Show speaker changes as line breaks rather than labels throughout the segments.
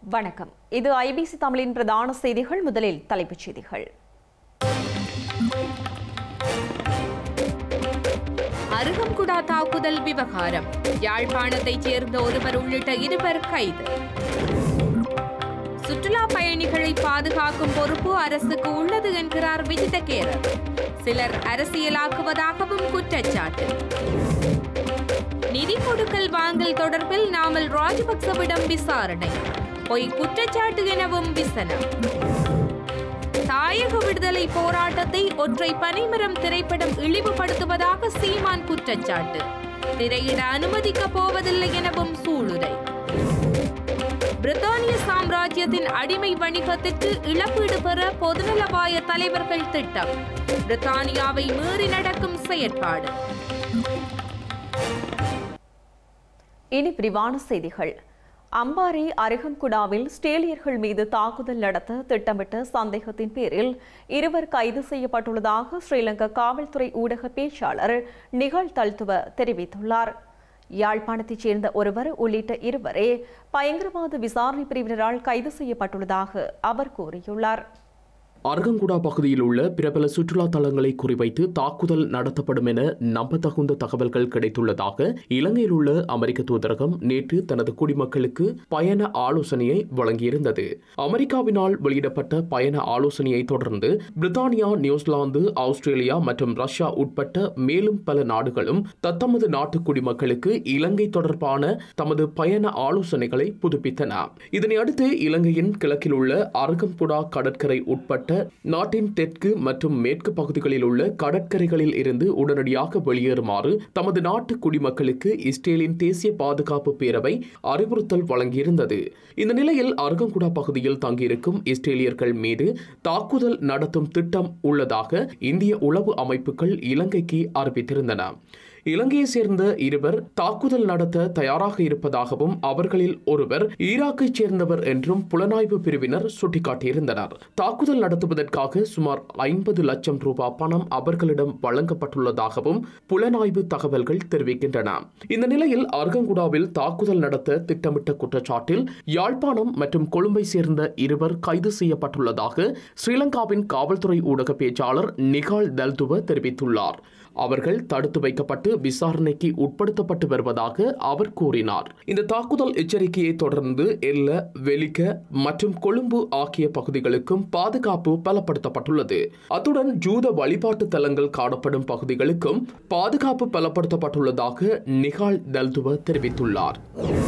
வணக்கம் இது ஐபிசி தமிழின் பிரதான செய்திகள் முதலில் தலைப்புச் செய்திகள்
அருகம்குடா தாக்குதல் விவகாரம் யாழ்ப்பாணத்தைச் சேர்ந்த ஒருவர் உள்ளிட்ட இருவர் கைது சுற்றுலா பயணிகளை பாதுகாக்கும் பொறுப்பு அரசுக்கு உள்ளது என்கிறார் விஜிதகேரர் சிலர் அரசியலாக்குவதாகவும் குற்றச்சாட்டு நிதி கொடுக்கல் வாங்கல் தொடர்பில் நாமல் ராஜபக்சவிடம் விசாரணை பொய் குற்றச்சாட்டு எனவும் விசனம் தாயக விடுதலை போராட்டத்தை ஒற்றை பனைமரம் திரைப்படம் இழிவுபடுத்துவதாக சீமான் குற்றச்சாட்டு திரையிட அனுமதிக்கப் போவதில்லை எனவும் சூளுரை பிரித்தானிய சாம்ராஜ்யத்தின் அடிமை வணிகத்திற்கு இழப்பீடு பெற பொதுநலவாய தலைவர்கள் திட்டம் பிரித்தானியாவை மீறி நடக்கும் செயற்பாடு
இனி விரிவான செய்திகள் அம்பாறை அருகம்குடாவில் ஸ்டேலியர்கள் மீது தாக்குதல் நடத்த திட்டமிட்ட சந்தேகத்தின் பேரில் இருவர் கைது செய்யப்பட்டுள்ளதாக ஸ்ரீலங்கா காவல்துறை ஊடக பேச்சாளர் நிகழ் தல்துவ தெரிவித்துள்ளார் யாழ்ப்பாணத்தைச் சேர்ந்த ஒருவர் உள்ளிட்ட இருவரே பயங்கரவாத விசாரணை பிரிவினரால் கைது செய்யப்பட்டுள்ளதாக அவர் கூறியுள்ளார்
அர்கங்குடா பகுதியில் உள்ள பிரபல சுற்றுலா தலங்களை குறிவைத்து தாக்குதல் நடத்தப்படும் என நம்பத்தகுந்த தகவல்கள் கிடைத்துள்ளதாக இலங்கையில் உள்ள அமெரிக்க தூதரகம் நேற்று தனது குடிமக்களுக்கு பயண ஆலோசனையை வழங்கியிருந்தது அமெரிக்காவினால் வெளியிடப்பட்ட பயண ஆலோசனையை தொடர்ந்து பிரித்தானியா நியூசிலாந்து ஆஸ்திரேலியா மற்றும் ரஷ்யா உட்பட்ட மேலும் பல நாடுகளும் தத்தமது நாட்டு குடிமக்களுக்கு இலங்கை தொடர்பான தமது பயண ஆலோசனைகளை புதுப்பித்தன இதனை அடுத்து இலங்கையின் கிழக்கில் உள்ள அருகம்புடா கடற்கரை உட்பட்ட நாட்டின் தெற்கு மற்றும் மேற்கு பகுதிகளில் உள்ள கடற்கரைகளில் இருந்து உடனடியாக வெளியேறுமாறு தமது நாட்டு குடிமக்களுக்கு இஸ்ரேலின் தேசிய பாதுகாப்பு பேரவை அறிவுறுத்தல் வழங்கியிருந்தது இந்த நிலையில் அருகங்குடா பகுதியில் தங்கியிருக்கும் இஸ்ரேலியர்கள் மீது தாக்குதல் நடத்தும் திட்டம் உள்ளதாக இந்திய உளவு அமைப்புகள் இலங்கைக்கு அறிவித்திருந்தன இலங்கையை சேர்ந்த இருவர் தாக்குதல் நடத்த தயாராக இருப்பதாகவும் அவர்களில் ஒருவர் ஈராக்கைச் சேர்ந்தவர் என்றும் புலனாய்வு பிரிவினர் சுட்டிக்காட்டியிருந்தனர் தாக்குதல் நடத்துவதற்காக சுமார் ஐம்பது லட்சம் ரூபாய் பணம் அவர்களிடம் வழங்கப்பட்டுள்ளதாகவும் புலனாய்வு தகவல்கள் தெரிவிக்கின்றன இந்த நிலையில் அர்கங்குடாவில் தாக்குதல் நடத்த திட்டமிட்ட குற்றச்சாட்டில் யாழ்ப்பாணம் மற்றும் கொழும்பை சேர்ந்த இருவர் கைது செய்யப்பட்டுள்ளதாக ஸ்ரீலங்காவின் காவல்துறை ஊடக பேச்சாளர் நிகால் தல்துவ தெரிவித்துள்ளார் அவர்கள் தடுத்து வைக்கப்பட்டு விசாரணைக்கு உட்படுத்தப்பட்டு வருவதாக அவர் கூறினார் இந்த தாக்குதல் எச்சரிக்கையை தொடர்ந்து எல்ல வெலிக்க மற்றும் கொழும்பு ஆகிய பகுதிகளுக்கும் பாதுகாப்பு பலப்படுத்தப்பட்டுள்ளது அத்துடன் ஜூத வழிபாட்டு தலங்கள் காணப்படும் பகுதிகளுக்கும் பாதுகாப்பு பலப்படுத்தப்பட்டுள்ளதாக நிகால் தல்துவ தெரிவித்துள்ளார்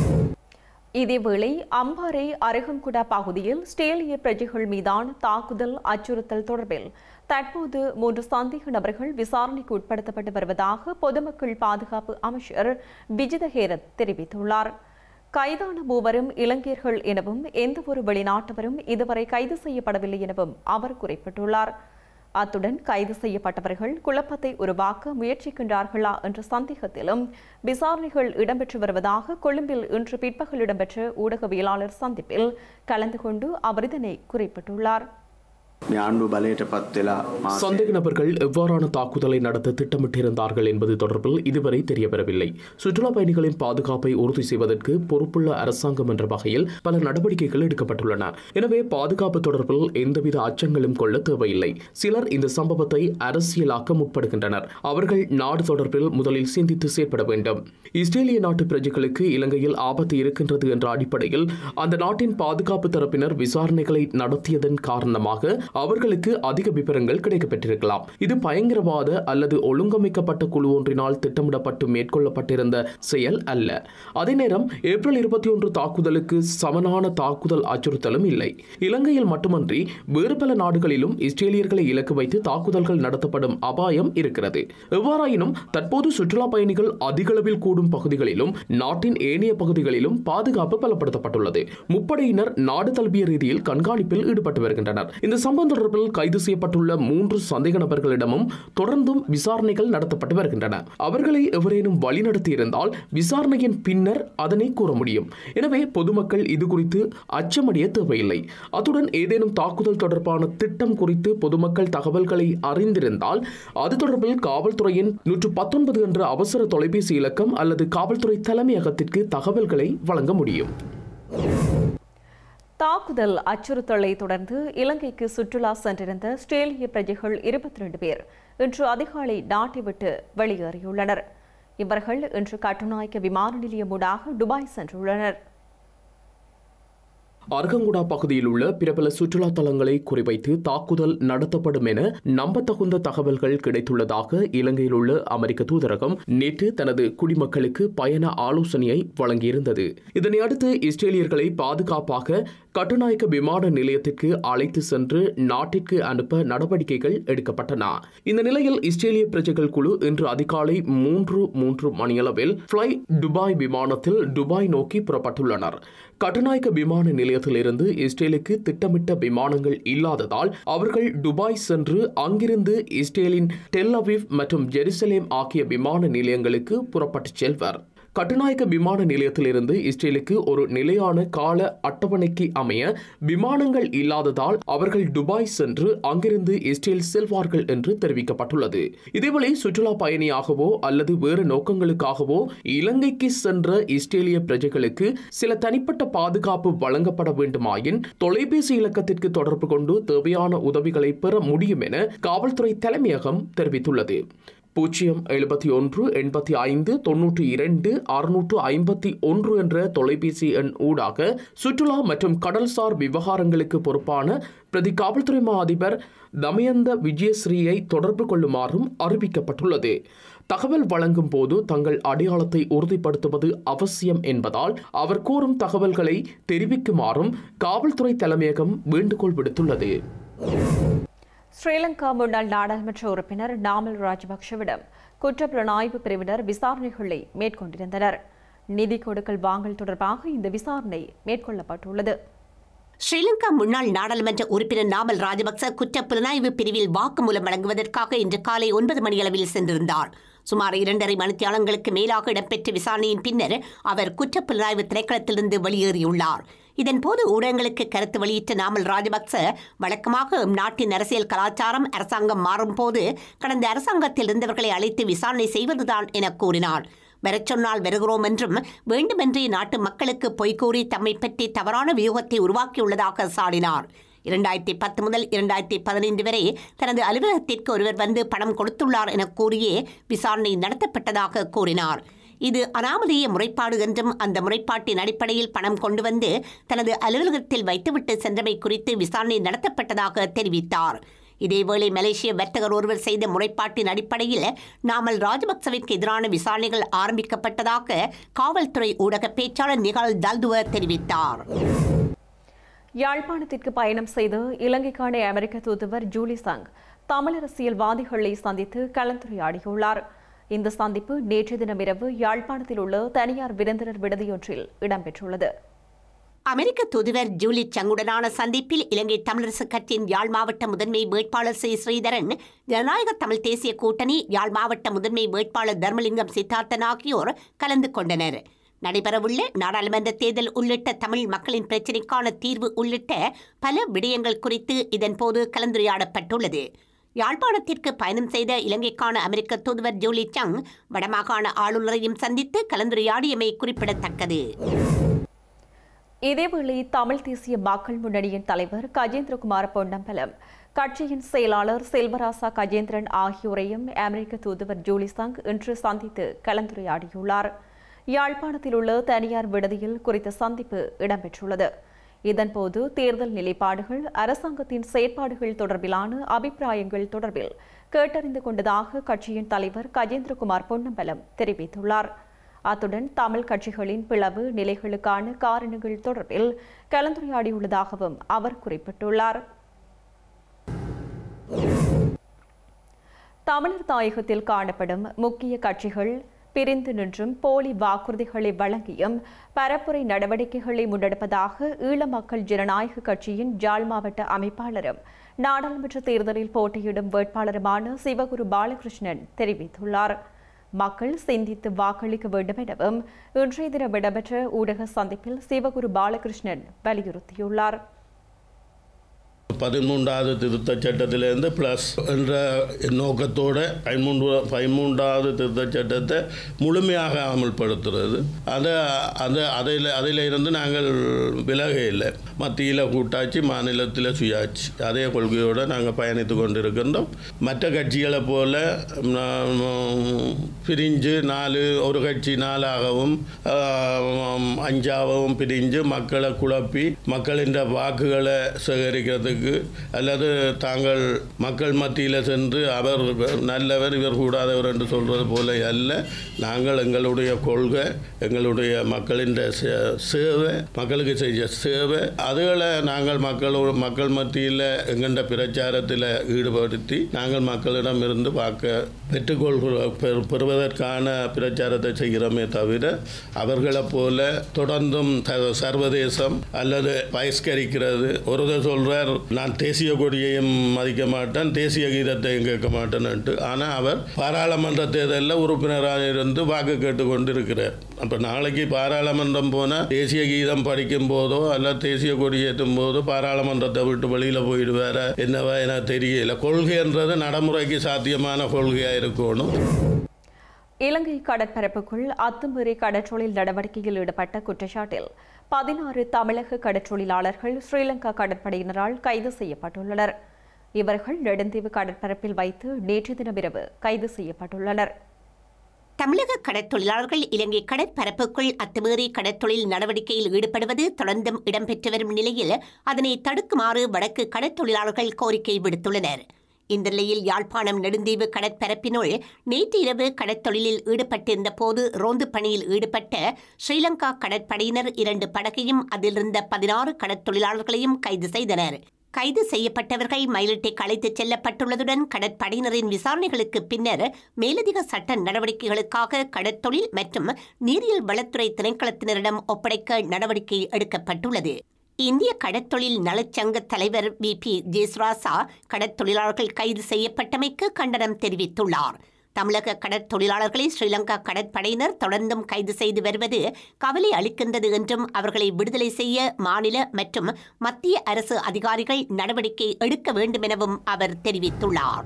இதேவேளை அம்பாறை அருகம்குடா பகுதியில் ஸ்டேலிய பிரஜைகள் மீதான தாக்குதல் அச்சுறுத்தல் தொடர்பில் தற்போது மூன்று சந்தேக நபர்கள் விசாரணைக்கு உட்படுத்தப்பட்டு வருவதாக பொதுமக்கள் பாதுகாப்பு அமைச்சர் விஜித ஹேரத் தெரிவித்துள்ளார் கைதான மூவரும் இலங்கையர்கள் எனவும் எந்தவொரு வெளிநாட்டவரும் இதுவரை கைது செய்யப்படவில்லை எனவும் அவர் குறிப்பிட்டுள்ளார் அத்துடன் கைது செய்யப்பட்டவர்கள் குழப்பத்தை உருவாக்க முயற்சிக்கின்றார்களா என்ற சந்தேகத்திலும் விசாரணைகள் இடம்பெற்று வருவதாக கொழும்பில் இன்று பிற்பகல் இடம்பெற்ற ஊடகவியலாளர் சந்திப்பில் கலந்து கொண்டு அவர் இதனை குறிப்பிட்டுள்ளார்
ඥාණ්ඩු බලයට පත් වෙලා මාස
சந்தேக நபர்கள் எவ்வாறான தாக்குதலை நடத்த திட்டமிட்டிருந்தார்கள் என்பது தொடர்பில் இதுவரை தெரியவரவில்லை சுற்றுலா பயணிகளின் பாதுகாப்பை உறுதி செய்வதற்கு பொறுப்புள்ள அரசாங்கம் என்ற வகையில் பல நடவடிக்கைகள் எடுக்கப்பட்டுள்ளன எனவே பாதுகாப்பு தொடர்பில் எந்தவித அச்சங்களும் கொள்ள தேவையில்லை சிலர் இந்த சம்பவத்தை அரசியலாக்க முற்படுகின்றனர் அவர்கள் நாடு தொடர்பில் முதலில் சிந்தித்து செயற்பட வேண்டும் இஸ்ரேலிய நாட்டு பிரஜைகளுக்கு இலங்கையில் ஆபத்து இருக்கின்றது என்ற அடிப்படையில் அந்த நாட்டின் பாதுகாப்பு தரப்பினர் விசாரணைகளை நடத்தியதன் காரணமாக அவர்களுக்கு அதிக விவரங்கள் கிடைக்கப்பெற்றிருக்கலாம் இது பயங்கரவாத அல்லது ஒழுங்கமைக்கப்பட்ட குழு ஒன்றினால் திட்டமிடப்பட்டு மேற்கொள்ளப்பட்டிருந்த செயல் அல்ல அதே நேரம் ஏப்ரல் இருபத்தி ஒன்று தாக்குதலுக்கு சமனான தாக்குதல் அச்சுறுத்தலும் இல்லை இலங்கையில் மட்டுமன்றி வேறு பல நாடுகளிலும் இஸ்ரேலியர்களை இலக்கு வைத்து தாக்குதல்கள் நடத்தப்படும் அபாயம் இருக்கிறது எவ்வாறாயினும் தற்போது சுற்றுலா பயணிகள் அதிகளவில் கூடும் பகுதிகளிலும் நாட்டின் ஏனைய பகுதிகளிலும் பாதுகாப்பு பலப்படுத்தப்பட்டுள்ளது முப்படையினர் நாடு தழுவிய ரீதியில் கண்காணிப்பில் ஈடுபட்டு வருகின்றனர் இந்த சம்பவம் தொடர்பில் கைது செய்யப்பட்டுள்ள மூன்று சந்தேக நபர்களிடமும் தொடர்ந்தும் விசாரணைகள் நடத்தப்பட்டு வருகின்றன அவர்களை எவரேனும் வழிநடத்தி இருந்தால் விசாரணையின் பின்னர் அதனை கூற முடியும் எனவே பொதுமக்கள் இது குறித்து அச்சமடைய தேவையில்லை அத்துடன் ஏதேனும் தாக்குதல் தொடர்பான திட்டம் குறித்து பொதுமக்கள் தகவல்களை அறிந்திருந்தால் அது தொடர்பில் காவல்துறையின் நூற்று பத்தொன்பது என்ற அவசர தொலைபேசி இலக்கம் அல்லது காவல்துறை தலைமையகத்திற்கு தகவல்களை வழங்க முடியும்
தாக்குதல் அச்சுறுத்தலை தொடர்ந்து இலங்கைக்கு சுற்றுலா சென்றிருந்த ஸ்ட்ரேலிய பிரஜைகள் இருபத்தி ரெண்டு பேர் இன்று அதிகாலை நாட்டை விட்டு வெளியேறியுள்ளனர் இவர்கள் இன்று கட்டுநாயக்க விமான நிலையமூடாக துபாய் சென்றுள்ளனர்
அர்கங்குடா பகுதியில் உள்ள பிரபல சுற்றுலா தலங்களை குறிவைத்து தாக்குதல் நடத்தப்படும் என நம்பத்தகுந்த தகவல்கள் கிடைத்துள்ளதாக இலங்கையில் உள்ள அமெரிக்க தூதரகம் நேற்று தனது குடிமக்களுக்கு பயண ஆலோசனையை வழங்கியிருந்தது இதனை அடுத்து இஸ்ரேலியர்களை பாதுகாப்பாக கட்டுநாயக்க விமான நிலையத்திற்கு அழைத்து சென்று நாட்டிற்கு அனுப்ப நடவடிக்கைகள் எடுக்கப்பட்டன இந்த நிலையில் இஸ்ரேலிய பிரஜைகள் குழு இன்று அதிகாலை மூன்று மூன்று மணியளவில் ஃப்ளை துபாய் விமானத்தில் துபாய் நோக்கி புறப்பட்டுள்ளனர் கட்டுநாயக்க விமான நிலையத்திலிருந்து இஸ்ரேலுக்கு திட்டமிட்ட விமானங்கள் இல்லாததால் அவர்கள் துபாய் சென்று அங்கிருந்து இஸ்ரேலின் டெல் அவிவ் மற்றும் ஜெருசலேம் ஆகிய விமான நிலையங்களுக்கு புறப்பட்டுச் செல்வர் கட்டுநாயக்க விமான நிலையத்திலிருந்து இஸ்ரேலுக்கு ஒரு நிலையான கால அட்டவணைக்கு அமைய விமானங்கள் இல்லாததால் அவர்கள் துபாய் சென்று அங்கிருந்து இஸ்ரேல் செல்வார்கள் என்று தெரிவிக்கப்பட்டுள்ளது இதேவேளை சுற்றுலா பயணியாகவோ அல்லது வேறு நோக்கங்களுக்காகவோ இலங்கைக்கு சென்ற இஸ்ரேலிய பிரஜைகளுக்கு சில தனிப்பட்ட பாதுகாப்பு வழங்கப்பட வேண்டுமாயின் தொலைபேசி இலக்கத்திற்கு தொடர்பு கொண்டு தேவையான உதவிகளை பெற முடியும் என காவல்துறை தலைமையகம் தெரிவித்துள்ளது பூஜ்ஜியம் எழுபத்தி ஒன்று எண்பத்தி ஐந்து தொன்னூற்றி இரண்டு அறுநூற்று ஐம்பத்தி ஒன்று என்ற தொலைபேசி எண் ஊடாக சுற்றுலா மற்றும் கடல்சார் விவகாரங்களுக்கு பொறுப்பான பிரதி காவல்துறை மா அதிபர் தமயந்த விஜயஸ்ரீயை தொடர்பு கொள்ளுமாறும் அறிவிக்கப்பட்டுள்ளது தகவல் வழங்கும் போது தங்கள் அடையாளத்தை உறுதிப்படுத்துவது அவசியம் என்பதால் அவர் கூறும் தகவல்களை தெரிவிக்குமாறும் காவல்துறை தலைமையகம் வேண்டுகோள் விடுத்துள்ளது
ஸ்ரீலங்கா முன்னாள் நாடாளுமன்ற உறுப்பினர் நாமல் ராஜபக்ஷவிடம் குற்றப்புலனாய்வு பிரிவினர் விசாரணைகளை மேற்கொண்டிருந்தனர் நிதி கொடுக்கல் வாங்கல் தொடர்பாக இந்த விசாரணை மேற்கொள்ளப்பட்டுள்ளது
ஸ்ரீலங்கா முன்னாள் நாடாளுமன்ற உறுப்பினர் நாமல் ராஜபக்ச குற்ற புலனாய்வு பிரிவில் வாக்குமூலம் வழங்குவதற்காக இன்று காலை ஒன்பது மணியளவில் சென்றிருந்தார் சுமார் இரண்டரை மணித்தியாலங்களுக்கு மேலாக இடம்பெற்ற விசாரணையின் பின்னர் அவர் குற்ற புலனாய்வு திணைக்களத்திலிருந்து வெளியேறியுள்ளார் இதன்போது ஊடகங்களுக்கு கருத்து வெளியிட்ட நாமல் ராஜபக்ச வழக்கமாக நாட்டின் அரசியல் கலாச்சாரம் அரசாங்கம் மாறும்போது கடந்த அரசாங்கத்தில் இருந்தவர்களை அழைத்து விசாரணை செய்வதுதான் என கூறினார் வரச் சொன்னால் வருகிறோம் என்றும் வேண்டுமென்றே நாட்டு மக்களுக்கு பொய்கூறி தம்மை பற்றி தவறான வியூகத்தை உருவாக்கியுள்ளதாக சாடினார் இரண்டாயிரத்தி பத்து முதல் இரண்டாயிரத்தி பதினைந்து வரை தனது அலுவலகத்திற்கு ஒருவர் வந்து பணம் கொடுத்துள்ளார் என கூறியே விசாரணை நடத்தப்பட்டதாக கூறினார் இது அனாமதேய முறைப்பாடு என்றும் அந்த முறைப்பாட்டின் அடிப்படையில் பணம் கொண்டு வந்து தனது அலுவலகத்தில் வைத்துவிட்டு சென்றமை குறித்து விசாரணை நடத்தப்பட்டதாக தெரிவித்தார் இதேவேளை மலேசிய வர்த்தகர் ஒருவர் செய்த முறைப்பாட்டின் அடிப்படையில் நாமல் ராஜபக்சவிற்கு எதிரான விசாரணைகள் ஆரம்பிக்கப்பட்டதாக காவல்துறை ஊடக பேச்சாளர் நிகால் தல்துவ தெரிவித்தார்
யாழ்ப்பாணத்திற்கு பயணம் செய்து இலங்கைக்கான அமெரிக்க தூதுவர் ஜூலி சங் தமிழ் அரசியல்வாதிகளை சந்தித்து கலந்துரையாடியுள்ளார் இந்த சந்திப்பு நேற்று தினமிரவு யாழ்ப்பாணத்தில் உள்ள தனியார் விருந்தினர் விடுதியொன்றில் இடம்பெற்றுள்ளது
அமெரிக்க தூதுவர் ஜூலி சங்குடனான சந்திப்பில் இலங்கை தமிழரசு கட்சியின் யாழ் மாவட்ட முதன்மை வேட்பாளர் ஸ்ரீ ஸ்ரீதரன் ஜனநாயக தமிழ் தேசிய கூட்டணி யாழ் மாவட்ட முதன்மை வேட்பாளர் தர்மலிங்கம் சித்தார்த்தன் ஆகியோர் கலந்து கொண்டனர் நடைபெறவுள்ள நாடாளுமன்ற தேர்தல் உள்ளிட்ட தமிழ் மக்களின் பிரச்சினைக்கான தீர்வு உள்ளிட்ட பல விடயங்கள் குறித்து இதன்போது கலந்துரையாடப்பட்டுள்ளது யாழ்ப்பாணத்திற்கு பயணம் செய்த இலங்கைக்கான அமெரிக்க தூதுவர் ஜூலி சங் வடமாகாண ஆளுநரையும் சந்தித்து கலந்துரையாடியமை குறிப்பிடத்தக்கது
இதேவேளை தமிழ் தேசிய மக்கள் முன்னணியின் தலைவர் கஜேந்திரகுமார் பொன்னம்பலம் கட்சியின் செயலாளர் செல்வராசா கஜேந்திரன் ஆகியோரையும் அமெரிக்க தூதுவர் ஜூலி சங் இன்று சந்தித்து கலந்துரையாடியுள்ளார் யாழ்ப்பாணத்தில் உள்ள தனியார் விடுதியில் குறித்த சந்திப்பு இடம்பெற்றுள்ளது இதன்போது தேர்தல் நிலைப்பாடுகள் அரசாங்கத்தின் செயற்பாடுகள் தொடர்பிலான அபிப்பிராயங்கள் தொடர்பில் கேட்டறிந்து கொண்டதாக கட்சியின் தலைவர் கஜேந்திரகுமார் பொன்னம்பலம் தெரிவித்துள்ளார் அத்துடன் தமிழ் கட்சிகளின் பிளவு நிலைகளுக்கான காரணங்கள் தொடர்பில் கலந்துரையாடியுள்ளதாகவும் அவர் குறிப்பிட்டுள்ளார் தமிழர் தாயகத்தில் காணப்படும் முக்கிய கட்சிகள் பிரிந்து நின்றும் போலி வாக்குறுதிகளை வழங்கியும் பரப்புரை நடவடிக்கைகளை முன்னெடுப்பதாக ஈழ மக்கள் ஜனநாயக கட்சியின் ஜாழ் மாவட்ட அமைப்பாளரும் நாடாளுமன்ற தேர்தலில் போட்டியிடும் வேட்பாளருமான சிவகுரு பாலகிருஷ்ணன் தெரிவித்துள்ளார் மக்கள் சிந்தித்து வாக்களிக்க வேண்டும் எனவும் இன்றைய தினம் இடம்பெற்ற ஊடக சந்திப்பில் சிவகுரு பாலகிருஷ்ணன் வலியுறுத்தியுள்ளார்
பதிமூன்றாவது திருத்த சட்டத்திலிருந்து ப்ளஸ் என்ற நோக்கத்தோடு பதிமூன்று பதிமூன்றாவது திருத்த சட்டத்தை முழுமையாக அமல்படுத்துறது அதை அதை அதில் அதில் இருந்து நாங்கள் விலக இல்லை மத்தியில் கூட்டாட்சி மாநிலத்தில் சுயாட்சி அதே கொள்கையோடு நாங்கள் பயணித்து கொண்டிருக்கின்றோம் மற்ற கட்சிகளை போல நாம், பிரிஞ்சு நாலு ஒரு கட்சி நாலாகவும் ஆம், அஞ்சாகவும் பிரிஞ்சு மக்களை குழப்பி மக்களின் வாக்குகளை சேகரிக்கிறதுக்கு அல்லது தாங்கள் மக்கள் மத்தியில் சென்று அவர் நல்லவர் இவர் கூடாதவர் என்று சொல்வது போல அல்ல நாங்கள் எங்களுடைய கொள்கை எங்களுடைய மக்களின் சே- சேவை மக்களுக்கு செய்ய சேவை அதுகளை நாங்கள் மக்களோட மக்கள் மத்தியில் எங்கண்ட பிரச்சாரத்தில் ஈடுபடுத்தி நாங்கள் மக்களிடம் இருந்து பார்க்க பெற்றுக்கொள்கிற பெறு- பெறுவதற்கான பிரச்சாரத்தை செய்கிறோமே தவிர அவர்களைப் போல தொடர்ந்தும் த- சர்வதேசம் அல்லது பகிஷ்கரிக்கிறது ஒருத்தர் சொல்றார் நான் தேசிய கொடியையும் மதிக்க மாட்டேன் தேசிய கீதத்தையும் கேட்க மாட்டேன்ட்டு ஆனால் அவர் பாராளுமன்ற தேர்தலில் உறுப்பினராக இருந்து வாக்கு கேட்டு கொண்டிருக்கிறார் அப்போ நாளைக்கு பாராளுமன்றம் போனால் தேசிய கீதம் படிக்கும் போதோ அல்ல தேசிய கொடி ஏற்றும் போதோ பாராளுமன்றத்தை விட்டு வெளியில் போயிடுவார என்னவா எனக்கு தெரியல கொள்கைன்றது நடைமுறைக்கு சாத்தியமான கொள்கையாக இருக்கணும்
இலங்கை கடற்பரப்புக்குள் அத்துமீறி கடற்றொழில் நடவடிக்கையில் ஈடுபட்ட குற்றச்சாட்டில் பதினாறு தமிழக கடற்றொழிலாளர்கள் ஸ்ரீலங்கா கடற்படையினரால் கைது செய்யப்பட்டுள்ளனர் இவர்கள் நெடுந்தீவு கடற்பரப்பில் வைத்து நேற்று தினமிரவு கைது செய்யப்பட்டுள்ளனர்
தமிழக கடற்தொழிலாளர்கள் இலங்கை கடற்பரப்புக்குள் அத்துமீறி கடற்தொழில் நடவடிக்கையில் ஈடுபடுவது தொடர்ந்தும் இடம்பெற்று வரும் நிலையில் அதனை தடுக்குமாறு வடக்கு கடற்தொழிலாளர்கள் கோரிக்கை விடுத்துள்ளனர் இந்த நிலையில் யாழ்ப்பாணம் நெடுந்தீவு கடற்பரப்பினுள் நேற்று இரவு கடற்தொழிலில் ஈடுபட்டிருந்த போது ரோந்து பணியில் ஈடுபட்ட ஸ்ரீலங்கா கடற்படையினர் இரண்டு படகையும் அதிலிருந்த பதினாறு கடற்தொழிலாளர்களையும் கைது செய்தனர் கைது செய்யப்பட்டவர்கள் மயிலிட்டைக்கு அழைத்துச் செல்லப்பட்டுள்ளதுடன் கடற்படையினரின் விசாரணைகளுக்கு பின்னர் மேலதிக சட்ட நடவடிக்கைகளுக்காக கடற்தொழில் மற்றும் நீரியல் வளத்துறை திணைக்களத்தினரிடம் ஒப்படைக்க நடவடிக்கை எடுக்கப்பட்டுள்ளது இந்திய கடற்தொழில் நலச்சங்க தலைவர் வி பி ஜெஸ்ராசா கடற்தொழிலாளர்கள் கைது செய்யப்பட்டமைக்கு கண்டனம் தெரிவித்துள்ளார் தமிழக கடற்தொழிலாளர்களை ஸ்ரீலங்கா கடற்படையினர் தொடர்ந்தும் கைது செய்து வருவது கவலை அளிக்கின்றது என்றும் அவர்களை விடுதலை செய்ய மாநில மற்றும் மத்திய அரசு அதிகாரிகள் நடவடிக்கை எடுக்க வேண்டும் எனவும் அவர் தெரிவித்துள்ளார்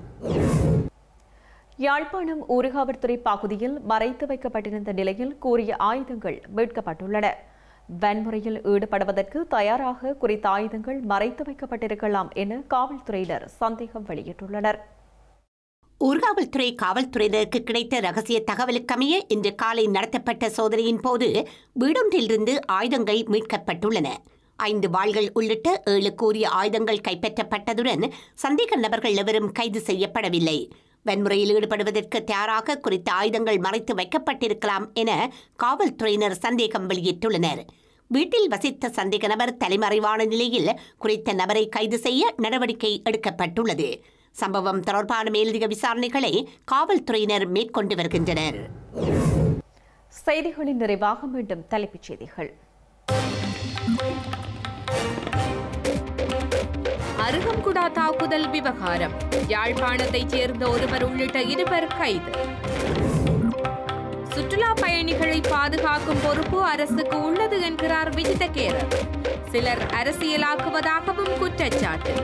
யாழ்ப்பாணம் ஊருகாவற்துறை பகுதியில் மறைத்து வைக்கப்பட்டிருந்த நிலையில் கூறிய ஆயுதங்கள் மீட்கப்பட்டுள்ளன வன்முறையில் ஈடுபடுவதற்கு தயாராக குறித்த ஆயுதங்கள் மறைத்து வைக்கப்பட்டிருக்கலாம் என காவல்துறையினர் சந்தேகம் வெளியிட்டுள்ளனர்
ஊர்காவல்துறை காவல்துறையினருக்கு கிடைத்த ரகசிய தகவலுக்கமைய இன்று காலை நடத்தப்பட்ட சோதனையின் போது வீடொன்றிலிருந்து ஆயுதங்கள் மீட்கப்பட்டுள்ளன ஐந்து வாள்கள் உள்ளிட்ட ஏழு கூறிய ஆயுதங்கள் கைப்பற்றப்பட்டதுடன் சந்தேக நபர்கள் எவரும் கைது செய்யப்படவில்லை வன்முறையில் ஈடுபடுவதற்கு தயாராக குறித்த ஆயுதங்கள் மறைத்து வைக்கப்பட்டிருக்கலாம் என காவல்துறையினர் சந்தேகம் வெளியிட்டுள்ளனர் வீட்டில் வசித்த சந்தேக நபர் தலைமறைவான நிலையில் குறித்த நபரை கைது செய்ய நடவடிக்கை எடுக்கப்பட்டுள்ளது சம்பவம் தொடர்பான மேலதிக விசாரணைகளை காவல்துறையினர் மேற்கொண்டு வருகின்றனர்
செய்திகளின் நிறைவாக மீண்டும் தலைப்புச் செய்திகள்
அருகம்குடா தாக்குதல் விவகாரம் யாழ்ப்பாணத்தைச் சேர்ந்த ஒருவர் உள்ளிட்ட இருவர் கைது சுற்றுலா பயணிகளை பாதுகாக்கும் பொறுப்பு அரசுக்கு உள்ளது என்கிறார் விஜிதகேரர் சிலர் அரசியலாக்குவதாகவும் குற்றச்சாட்டு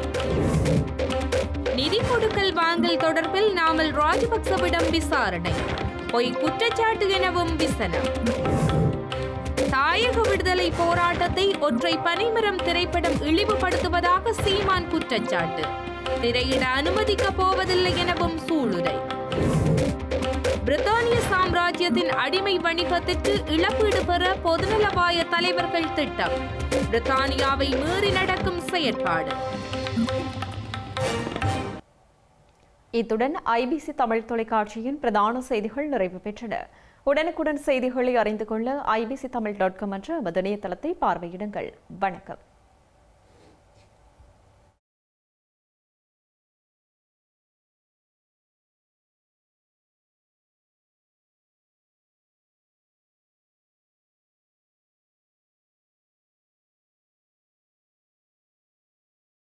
நிதி கொடுக்கல் வாங்கல் தொடர்பில் நாமல் ராஜபக்சவிடம் விசாரணை பொய் குற்றச்சாட்டு எனவும் விசனம் தாயக விடுதலை போராட்டத்தை ஒற்றை பனைமரம் திரைப்படம் இழிவுபடுத்துவதாக சீமான் குற்றச்சாட்டு திரையிட அனுமதிக்கப் போவதில்லை எனவும் சூளுரை பிரித்தானிய சாம்ராஜ்யத்தின் அடிமை வணிகத்திற்கு இழப்பீடு பெற பொதுநலவாய தலைவர்கள் திட்டம் பிரித்தானியாவை மீறி நடக்கும் செயற்பாடு
இத்துடன் ஐபிசி தமிழ் தொலைக்காட்சியின் பிரதான செய்திகள் நிறைவு பெற்றன உடனுக்குடன் செய்திகளை அறிந்து கொள்ள ஐபிசி தமிழ் டாட் காம் என்ற எமது இணையதளத்தை பார்வையிடுங்கள் வணக்கம்